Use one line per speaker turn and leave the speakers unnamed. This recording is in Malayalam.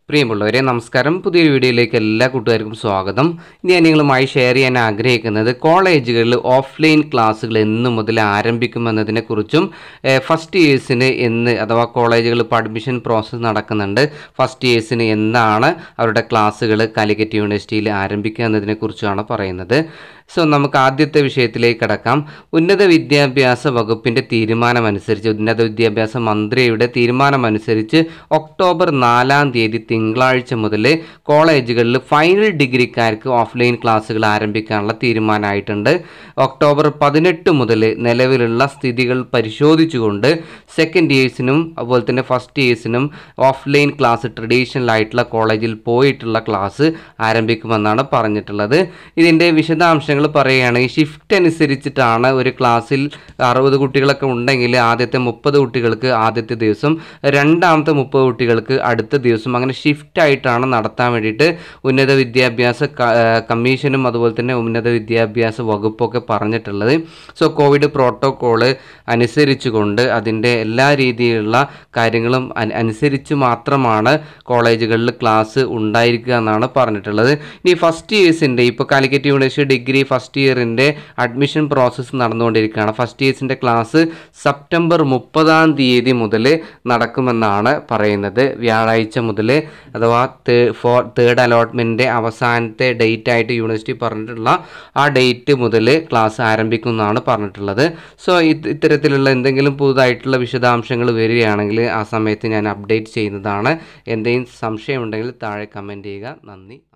പ്രിയമുള്ളവരെ നമസ്കാരം പുതിയൊരു വീഡിയോയിലേക്ക് എല്ലാ കൂട്ടുകാർക്കും സ്വാഗതം ഇന്ന് ഞാൻ നിങ്ങളുമായി ഷെയർ ചെയ്യാൻ ആഗ്രഹിക്കുന്നത് കോളേജുകളിൽ ഓഫ്ലൈൻ ക്ലാസ്സുകൾ എന്ന് മുതൽ ആരംഭിക്കുമെന്നതിനെക്കുറിച്ചും ഏഹ്, ഫസ്റ്റ് ഇയേഴ്സിന് എന്ന് അഥവാ കോളേജുകളിൽ ഇപ്പോൾ അഡ്മിഷൻ പ്രോസസ്സ് നടക്കുന്നുണ്ട് ഫസ്റ്റ് ഇയേഴ്സിന് എന്നാണ് അവരുടെ ക്ലാസ്സുകൾ കാലിക്കറ്റ് യൂണിവേഴ്സിറ്റിയിൽ ആരംഭിക്കുക എന്നതിനെക്കുറിച്ചാണ് പറയുന്നത് സോ നമുക്ക് ആദ്യത്തെ വിഷയത്തിലേക്ക് കടക്കാം ഉന്നത വിദ്യാഭ്യാസ വകുപ്പിൻ്റെ തീരുമാനമനുസരിച്ച് ഉന്നത വിദ്യാഭ്യാസ മന്ത്രിയുടെ തീരുമാനമനുസരിച്ച് ഒക്ടോബർ നാലാം തീയതി തിങ്കളാഴ്ച മുതൽ കോളേജുകളിൽ ഫൈനൽ ഡിഗ്രിക്കാർക്ക് ഓഫ്ലൈൻ ക്ലാസ്സുകൾ ആരംഭിക്കാനുള്ള തീരുമാനമായിട്ടുണ്ട് ഒക്ടോബർ പതിനെട്ട് മുതൽ നിലവിലുള്ള സ്ഥിതികൾ പരിശോധിച്ചുകൊണ്ട് സെക്കൻഡ് ഇയേഴ്സിനും അതുപോലെ തന്നെ ഫസ്റ്റ് ഇയേഴ്സിനും ഓഫ്ലൈൻ ക്ലാസ് ട്രഡീഷണൽ ആയിട്ടുള്ള കോളേജിൽ പോയിട്ടുള്ള ക്ലാസ് ആരംഭിക്കുമെന്നാണ് പറഞ്ഞിട്ടുള്ളത് ഇതിൻ്റെ വിശദാംശങ്ങൾ പറയുകയാണെങ്കിൽ ഷിഫ്റ്റ് അനുസരിച്ചിട്ടാണ് ഒരു ക്ലാസ്സിൽ അറുപത് കുട്ടികളൊക്കെ ഉണ്ടെങ്കിൽ ആദ്യത്തെ മുപ്പത് കുട്ടികൾക്ക് ആദ്യത്തെ ദിവസം രണ്ടാമത്തെ മുപ്പത് കുട്ടികൾക്ക് അടുത്ത ദിവസം അങ്ങനെ ഷിഫ്റ്റ് ആയിട്ടാണ് നടത്താൻ വേണ്ടിയിട്ട് ഉന്നത വിദ്യാഭ്യാസ ക- ഏർ കമ്മീഷനും അതുപോലെ തന്നെ ഉന്നത വിദ്യാഭ്യാസ വകുപ്പൊക്കെ പറഞ്ഞിട്ടുള്ളത് സോ കോവിഡ് പ്രോട്ടോക്കോള് അനുസരിച്ചുകൊണ്ട് അതിൻ്റെ എല്ലാ രീതിയിലുള്ള കാര്യങ്ങളും അന- അനുസരിച്ച് മാത്രമാണ് കോളേജുകളിൽ ക്ലാസ് ഉണ്ടായിരിക്കുക എന്നാണ് പറഞ്ഞിട്ടുള്ളത് ഇനി ഫസ്റ്റ് ഇയേഴ്സിൻ്റെ ഇപ്പോൾ കാലിക്കറ്റ് യൂണിവേഴ്സിറ്റി ഡിഗ്രി ഫസ്റ്റ് ഇയറിൻ്റെ അഡ്മിഷൻ പ്രോസസ്സ് നടന്നുകൊണ്ടിരിക്കുകയാണ് ഫസ്റ്റ് ഇയേഴ്സിൻ്റെ ക്ലാസ് സെപ്റ്റംബർ മുപ്പതാം തീയതി മുതൽ നടക്കുമെന്നാണ് പറയുന്നത് വ്യാഴാഴ്ച മുതൽ അഥവാ ഫോർ തേർഡ് അലോട്ട്മെൻറ്റിൻ്റെ അവസാനത്തെ ഡേറ്റ് ആയിട്ട് യൂണിവേഴ്സിറ്റി പറഞ്ഞിട്ടുള്ള ആ ഡേറ്റ് മുതൽ ക്ലാസ് ആരംഭിക്കുമെന്നാണ് പറഞ്ഞിട്ടുള്ളത് സോ ഇത് ഇത്തരത്തിലുള്ള എന്തെങ്കിലും പുതുതായിട്ടുള്ള വിശദാംശങ്ങൾ വരികയാണെങ്കിൽ ആ സമയത്ത് ഞാൻ അപ്ഡേറ്റ് ചെയ്യുന്നതാണ് എന്തെങ്കിലും സംശയമുണ്ടെങ്കിൽ താഴെ കമൻറ്റ് ചെയ്യുക നന്ദി